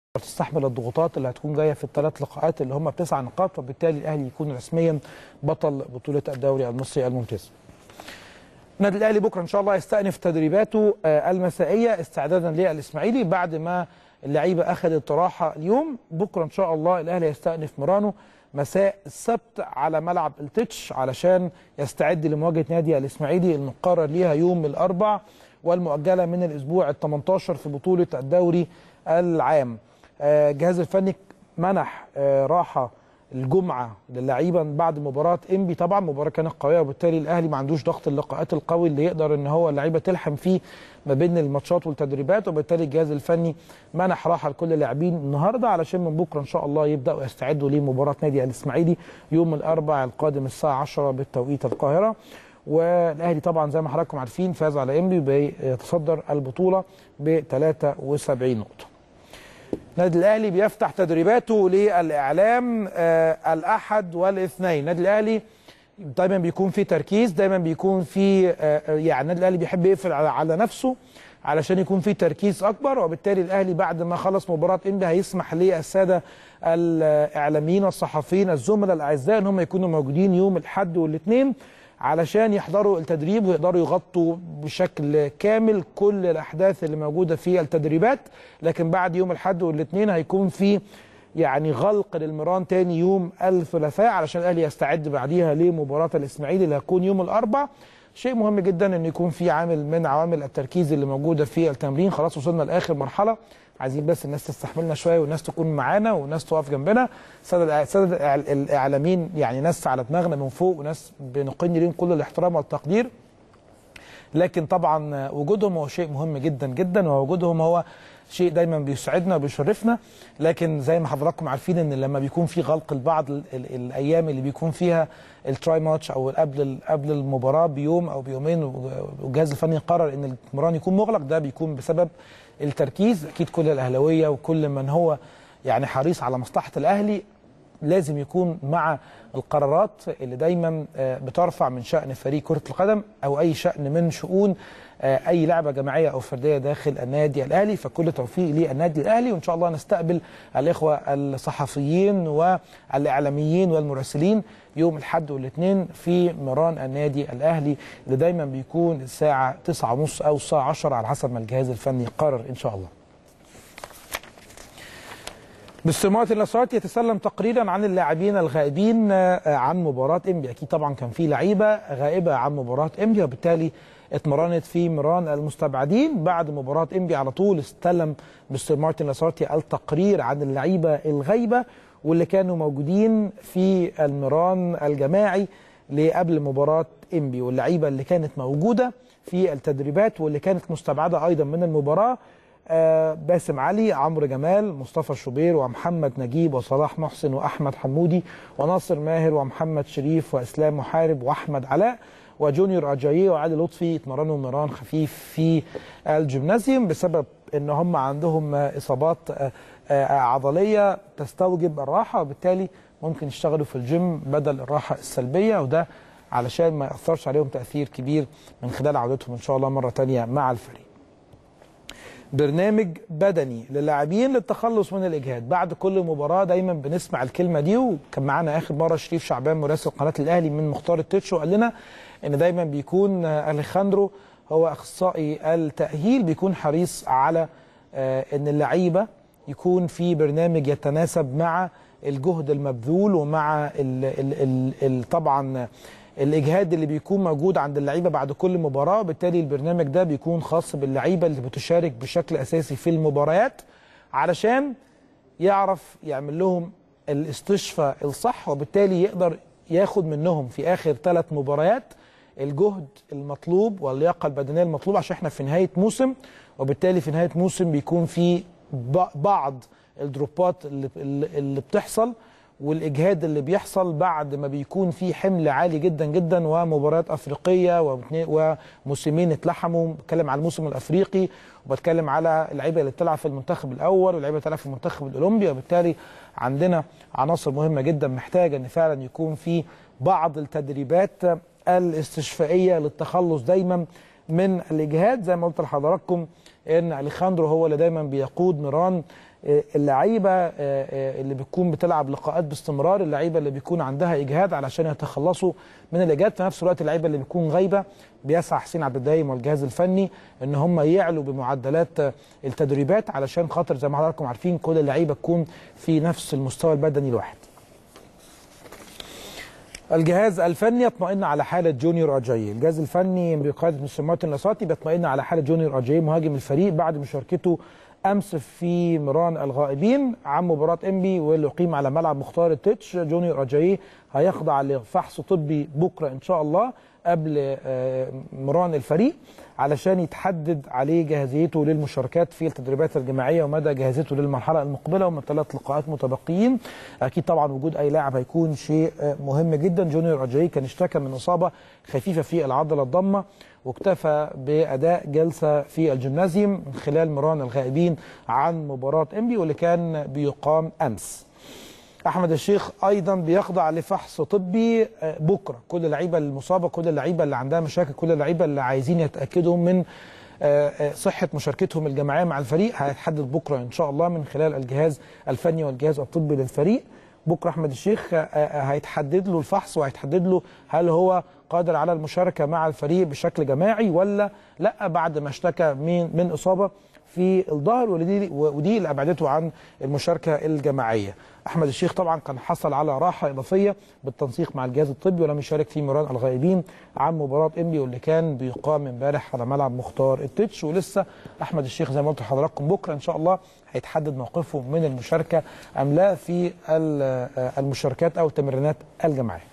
تستحمل الضغوطات اللي هتكون جايه في الثلاث لقاءات اللي هم بتسع نقاط وبالتالي الاهلي يكون رسميا بطل بطوله الدوري المصري الممتاز. النادي الاهلي بكره ان شاء الله يستأنف تدريباته المسائيه استعدادا للاسماعيلي بعد ما اللعيبه اخذت راحه اليوم بكره ان شاء الله الاهلي يستأنف مرانه مساء السبت على ملعب التتش علشان يستعد لمواجهه نادي الاسماعيلي المقرر ليها يوم الاربع والمؤجله من الاسبوع ال 18 في بطوله الدوري العام. الجهاز الفني منح راحه الجمعه للعيبه بعد مباراه انبي طبعا مباراه كانت قويه وبالتالي الاهلي ما عندوش ضغط اللقاءات القوي اللي يقدر ان هو اللعيبه تلحم فيه ما بين الماتشات والتدريبات وبالتالي الجهاز الفني منح راحه لكل اللاعبين النهارده علشان من بكره ان شاء الله يبداوا يستعدوا لمباراه نادي الاسماعيلي يوم الاربعاء القادم الساعه 10 بالتوقيت القاهره والاهلي طبعا زي ما حضراتكم عارفين فاز على انبي بيتصدر البطوله ب 73 نقطه النادي الاهلي بيفتح تدريباته للاعلام آه الاحد والاثنين النادي الاهلي دايما بيكون في تركيز دايما بيكون في آه يعني النادي الاهلي بيحب يقفل على, على نفسه علشان يكون في تركيز اكبر وبالتالي الاهلي بعد ما خلص مباراه انبي هيسمح للساده الاعلاميين والصحفيين الزملاء الاعزاء ان هم يكونوا موجودين يوم الاحد والاثنين علشان يحضروا التدريب ويقدروا يغطوا بشكل كامل كل الاحداث اللي موجوده في التدريبات لكن بعد يوم الاحد والاثنين هيكون في يعني غلق للمران تاني يوم الثلاثاء علشان الاهلي يستعد بعديها لمباراه الاسماعيلي اللي هتكون يوم الاربع شيء مهم جدا ان يكون في عامل من عوامل التركيز اللي موجوده في التمرين خلاص وصلنا لاخر مرحله عايزين بس الناس تستحملنا شويه والناس تكون معانا والناس تقف جنبنا ساده ساده الاعلاميين يعني ناس على دماغنا من فوق وناس بنقن لهم كل الاحترام والتقدير لكن طبعا وجودهم هو شيء مهم جدا جدا ووجودهم هو شيء دايما بيسعدنا وبيشرفنا لكن زي ما حضراتكم عارفين ان لما بيكون في غلق لبعض الايام اللي بيكون فيها التراي ماتش او قبل قبل المباراه بيوم او بيومين والجهاز الفني قرر ان المران يكون مغلق ده بيكون بسبب التركيز اكيد كل الاهلاويه وكل من هو يعني حريص على مصلحه الاهلي لازم يكون مع القرارات اللي دايما بترفع من شان فريق كره القدم او اي شان من شؤون اي لعبه جماعيه او فرديه داخل النادي الاهلي فكل توفيق للنادي الاهلي وان شاء الله نستقبل الاخوه الصحفيين والاعلاميين والمراسلين يوم الاحد والاثنين في مران النادي الاهلي اللي دايما بيكون الساعه 9:30 او الساعه 10 على حسب ما الجهاز الفني قرر ان شاء الله. مستر مارتن لاسارتي يتسلم تقريرا عن اللاعبين الغائبين عن مباراه انبي اكيد طبعا كان في لعيبه غائبه عن مباراه انبي وبالتالي اتمرنت في مران المستبعدين بعد مباراه انبي على طول استلم مستر مارتن لاسارتي التقرير عن اللعيبه الغايبه واللي كانوا موجودين في المران الجماعي قبل مباراه انبي واللعيبه اللي كانت موجوده في التدريبات واللي كانت مستبعده ايضا من المباراه آه باسم علي عمرو جمال مصطفى الشوبير ومحمد نجيب وصلاح محسن واحمد حمودي وناصر ماهر ومحمد شريف واسلام محارب واحمد علاء وجونيور اجاييه وعلي لطفي اتمرنوا مران خفيف في الجيمنازيوم بسبب ان هم عندهم اصابات آه آه عضليه تستوجب الراحه وبالتالي ممكن يشتغلوا في الجيم بدل الراحه السلبيه وده علشان ما ياثرش عليهم تاثير كبير من خلال عودتهم ان شاء الله مره ثانيه مع الفريق. برنامج بدني للاعبين للتخلص من الاجهاد بعد كل مباراه دايما بنسمع الكلمه دي وكان معانا اخر مره شريف شعبان مراسل قناه الاهلي من مختار التتش وقال لنا ان دايما بيكون اليخاندرو هو اخصائي التاهيل بيكون حريص على ان اللعيبه يكون في برنامج يتناسب مع الجهد المبذول ومع ال ال ال ال طبعا الاجهاد اللي بيكون موجود عند اللعيبه بعد كل مباراه وبالتالي البرنامج ده بيكون خاص باللعيبه اللي بتشارك بشكل اساسي في المباريات علشان يعرف يعمل لهم الاستشفاء الصح وبالتالي يقدر ياخد منهم في اخر ثلاث مباريات الجهد المطلوب واللياقه البدنيه المطلوبه عشان احنا في نهايه موسم وبالتالي في نهايه موسم بيكون في بعض الدروبات اللي, اللي بتحصل والاجهاد اللي بيحصل بعد ما بيكون في حمل عالي جدا جدا ومباريات افريقيه وموسمين اتلحموا بتكلم على الموسم الافريقي وبتكلم على اللعيبه اللي بتلعب في المنتخب الاول واللعيبه اللي بتلعب في المنتخب الاولمبي وبالتالي عندنا عناصر مهمه جدا محتاجه ان فعلا يكون في بعض التدريبات الاستشفائيه للتخلص دايما من الاجهاد زي ما قلت لحضراتكم ان اليخاندرو هو اللي دايما بيقود نيران آه، اللعيبه آه، آه، اللي بتكون بتلعب لقاءات باستمرار اللعيبه اللي بيكون عندها اجهاد علشان يتخلصوا من الاجهاد في نفس الوقت اللعيبه اللي بتكون غايبه بيسعى حسين عبد الدايم والجهاز الفني ان هم يعلوا بمعدلات آه، التدريبات علشان خاطر زي ما حضراتكم عارفين كل اللعيبه تكون في نفس المستوى البدني الواحد الجهاز الفني يطمئن على حاله جونيور اجاي الجهاز الفني بقياده مستر مارتن لاساتي بيطمئن على حاله جونيور اجاي مهاجم الفريق بعد مشاركته امس في ميران الغائبين عن مباراه انبي واللي اقيم على ملعب مختار التتش جونيور اجاي هيخضع لفحص طبي بكره ان شاء الله قبل آه، مران الفريق علشان يتحدد عليه جاهزيته للمشاركات في التدريبات الجماعيه ومدى جاهزيته للمرحله المقبله ومن ثلاث لقاءات متبقيين اكيد طبعا وجود اي لاعب هيكون شيء آه، مهم جدا جونيور اجاي كان اشتكى من اصابه خفيفه في العضله الضمه واكتفى باداء جلسه في الجيمنازيوم من خلال مران الغائبين عن مباراه انبي واللي كان بيقام امس احمد الشيخ ايضا بيخضع لفحص طبي آه، بكره كل اللعيبه المصابه كل اللعيبه اللي عندها مشاكل كل اللعيبه اللي عايزين يتاكدوا من آه، آه، صحه مشاركتهم الجماعيه مع الفريق هيتحدد بكره ان شاء الله من خلال الجهاز الفني والجهاز الطبي للفريق بكره احمد الشيخ آه، آه، هيتحدد له الفحص وهيتحدد له هل هو قادر على المشاركه مع الفريق بشكل جماعي ولا لا بعد ما اشتكى من من اصابه في الظهر ودي ودي اللي ابعدته عن المشاركه الجماعيه. احمد الشيخ طبعا كان حصل على راحه اضافيه بالتنسيق مع الجهاز الطبي ولم يشارك في ميران الغائبين عن مباراه انبي واللي كان بيقام امبارح على ملعب مختار التتش ولسه احمد الشيخ زي ما قلت لحضراتكم بكره ان شاء الله هيتحدد موقفه من المشاركه ام لا في ال- المشاركات او التمرينات الجماعيه.